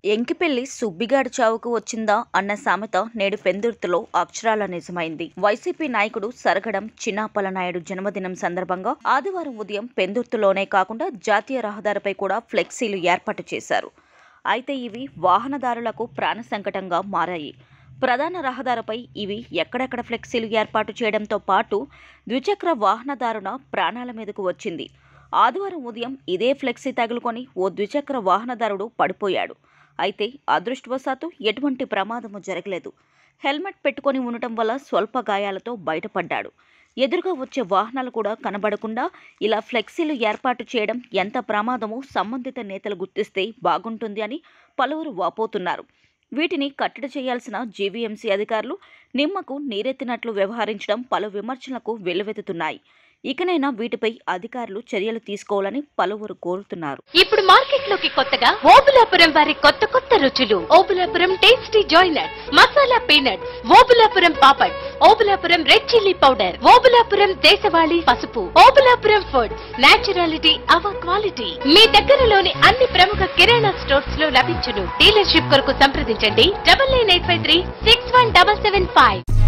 ఎంకిపెళ్లి సుబ్బిగాడి చావుకు వచ్చిందా అన్న సామెత నేడు పెందుర్తిలో అక్షరాల నిజమైంది వైసీపీ నాయకుడు సరగడం చిన్నాపలనాయుడు జన్మదినం సందర్భంగా ఆదివారం ఉదయం పెందుర్తిలోనే కాకుండా జాతీయ రహదారిపై కూడా ఫ్లెక్సీలు ఏర్పాటు చేశారు అయితే ఇవి వాహనదారులకు ప్రాణ సంకటంగా మారాయి ప్రధాన రహదారిపై ఇవి ఎక్కడెక్కడ ఫ్లెక్సీలు ఏర్పాటు చేయడంతో పాటు ద్విచక్ర వాహనదారున ప్రాణాల మీదకు వచ్చింది ఆదివారం ఉదయం ఇదే ఫ్లెక్సీ తగులుకొని ఓ ద్విచక్ర వాహనదారుడు పడిపోయాడు అయితే అదృష్టవశాత్తు ఎటువంటి ప్రమాదము జరగలేదు హెల్మెట్ పెట్టుకొని ఉండటం వల్ల స్వల్ప గాయాలతో బయటపడ్డాడు ఎదురుగా వచ్చే వాహనాలు కూడా కనబడకుండా ఇలా ఫ్లెక్సీలు ఏర్పాటు చేయడం ఎంత ప్రమాదమో సంబంధిత నేతలు గుర్తిస్తే బాగుంటుంది అని పలువురు వాపోతున్నారు వీటిని కట్టడి చేయాల్సిన జీవీఎంసీ అధికారులు నిమ్మకు నీరెత్తినట్లు వ్యవహరించడం పలు విమర్శలకు వెల్లువెత్తుతున్నాయి ఇకనైనా వీటిపై అధికారులు చర్యలు తీసుకోవాలని పలువురు కోరుతున్నారు ఇప్పుడు మార్కెట్ లోకి కొత్తగా ఓబులాపురం వారి కొత్త కొత్త రుచులు ఓబులాపురం టేస్టీ జాయినట్స్ masala peanuts Obulapuram papads Obulapuram red chilli powder Obulapuram దేశవాళీ పసుపు Obulapuram foods naturality our quality మీ దగ్గరలోని అన్ని ప్రముఖ కిరాణా స్టోర్స్ లో లభించును డీలర్షిప్ కొరకు సంప్రదించండి double nine eight five three six one double seven five